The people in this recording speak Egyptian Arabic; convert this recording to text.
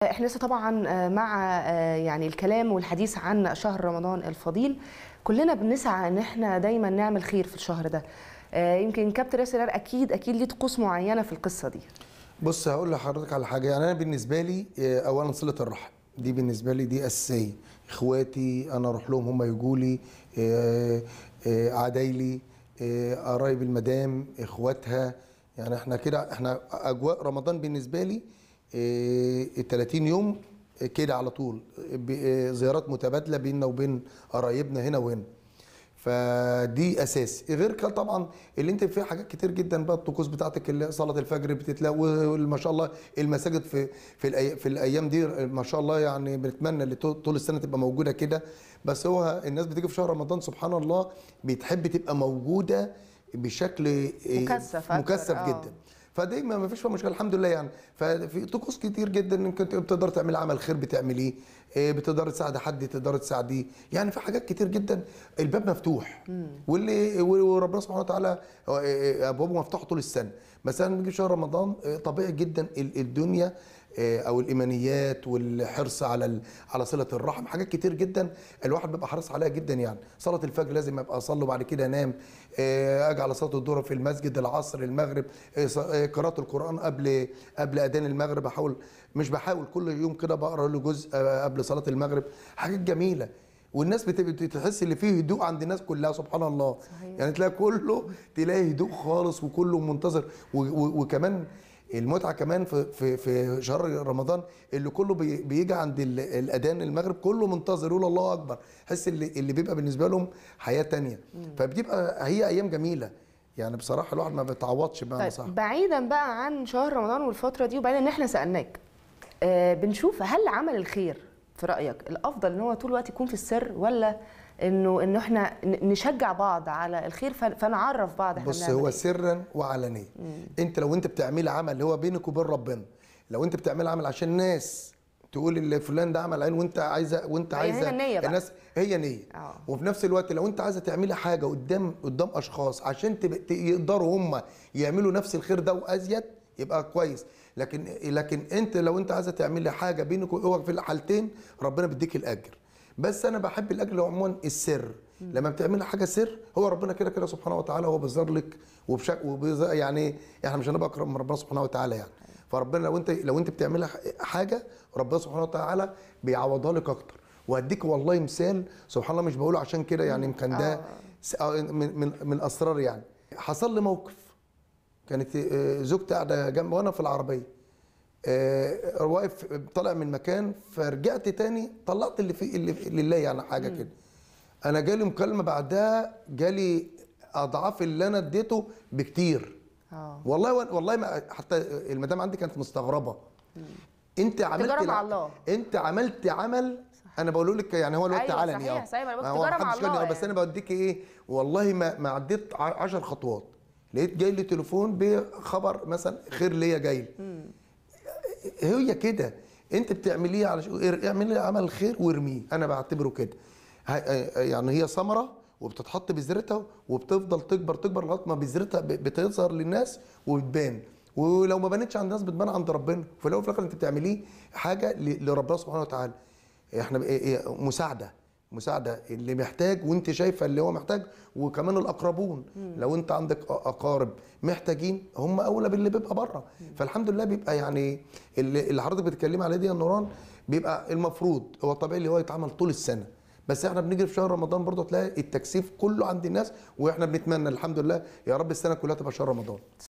احنا لسه طبعا مع يعني الكلام والحديث عن شهر رمضان الفضيل كلنا بنسعى ان احنا دايما نعمل خير في الشهر ده يمكن كابتن ياسر اكيد اكيد ليه طقوس معينه في القصه دي بص هقول لحضرتك على حاجه يعني انا بالنسبه لي اولا صله الرحم دي بالنسبه لي دي اساسيه اخواتي انا اروح لهم هم يجوا لي عدايلي قرايب المدام اخواتها يعني احنا كده احنا اجواء رمضان بالنسبه لي ال 30 يوم كده على طول زيارات متبادله بيننا وبين قرايبنا هنا وهنا فدي اساس غير كده طبعا اللي انت فيه حاجات كتير جدا بقى الطقوس بتاعتك صلاه الفجر بتتلاقي وما شاء الله المساجد في في الأي في الايام دي ما شاء الله يعني بنتمنى اللي طول السنه تبقى موجوده كده بس هو الناس بتيجي في شهر رمضان سبحان الله بتحب تبقى موجوده بشكل مكثف مكثف جدا فدايما ما فيش فيها مشكله الحمد لله يعني ففي طقوس كتير جدا انك بتقدر تعمل عمل خير بتعمليه بتقدر تساعد حد تقدر تساعديه يعني في حاجات كتير جدا الباب مفتوح واللي وربنا سبحانه وتعالى ابوابه مفتوحه طول السنه مثلا بيجي شهر رمضان طبيعي جدا الدنيا او الايمانيات والحرص على على صله الرحم حاجات كتير جدا الواحد بيبقى حريص عليها جدا يعني صلاه الفجر لازم ابقى اصلي وبعد كده انام اجي على صلاه الظهر في المسجد العصر المغرب قراءه القران قبل قبل اذان المغرب احاول مش بحاول كل يوم كده بقرا له جزء قبل صلاه المغرب حاجات جميله والناس بتحس ان فيه هدوء عند الناس كلها سبحان الله صحيح. يعني تلاقي كله تلاقي هدوء خالص وكله منتظر وكمان المتعه كمان في في في شهر رمضان اللي كله بيجي عند الاذان المغرب كله منتظر يقول الله اكبر حس اللي اللي بيبقى بالنسبه لهم حياه تانية فبتبقى هي ايام جميله يعني بصراحه الواحد ما بيتعوضش بمعنى طيب صح بعيدا بقى عن شهر رمضان والفتره دي وبعدين ان احنا سالناك آه بنشوف هل عمل الخير في رايك الافضل ان هو طول الوقت يكون في السر ولا انه انه احنا نشجع بعض على الخير فنعرف بعض احنا بص هو سرا وعلانيه انت لو انت بتعملي عمل اللي هو بينك وبين ربنا لو انت بتعملي عمل عشان الناس تقول اللي فلان ده عمل عين وانت عايزه وانت عايزه النية بقى. الناس هي نيه أوه. وفي نفس الوقت لو انت عايزه تعملي حاجه قدام قدام اشخاص عشان يقدروا هم يعملوا نفس الخير ده وازيد يبقى كويس لكن لكن انت لو انت عايزه تعملي حاجه بينك هو في الحالتين ربنا بيديك الاجر بس انا بحب الاجر عموما السر لما بتعمل حاجه سر هو ربنا كده كده سبحانه وتعالى هو بيظهر لك وبشك وبيظهر يعني احنا مش هنبقى اكرم من ربنا سبحانه وتعالى يعني فربنا لو انت لو انت بتعملي حاجه ربنا سبحانه وتعالى بيعوضها لك اكتر وهديك والله مثال سبحان الله مش بقوله عشان كده يعني يمكن ده من من من اسرار يعني حصل لي موقف كانت زوجتي قاعده جنب وانا في العربيه آه واقف طالع من مكان فرجعت تاني طلعت اللي في اللي في لله يعني حاجه كده انا جالي مكالمه بعدها جالي اضعاف اللي انا اديته بكتير اه والله والله ما حتى المدام عندي كانت مستغربه انت عملت تجارة مع الله انت عملت عمل صحيح. انا بقول لك يعني هو الوقت أيوة علني صحيح صحيح انا هو تجاره مع الله يعني. بس انا بديك ايه والله ما ما عديت 10 خطوات لقيت جاي لي تليفون بخبر مثلا خير ليا جاي هي كده انت بتعمليه على اعملي عمل خير وارميه انا بعتبره كده يعني هي ثمره وبتتحط بذرتها وبتفضل تكبر تكبر لغايه ما بذرتها بتظهر للناس وبتبان ولو ما بانتش عند الناس بتبان عند ربنا في الاول وفي الاخر انت بتعمليه حاجه لربنا سبحانه وتعالى احنا مساعده مساعده اللي محتاج وانت شايفه اللي هو محتاج وكمان الاقربون مم. لو انت عندك اقارب محتاجين هم اولى باللي بيبقى بره فالحمد لله بيبقى يعني اللي, اللي حضرتك بتتكلمي عليه دي يا نوران بيبقى المفروض هو الطبيعي اللي هو يتعمل طول السنه بس احنا بنيجي في شهر رمضان برضه تلاقي التكثيف كله عند الناس واحنا بنتمنى الحمد لله يا رب السنه كلها تبقى شهر رمضان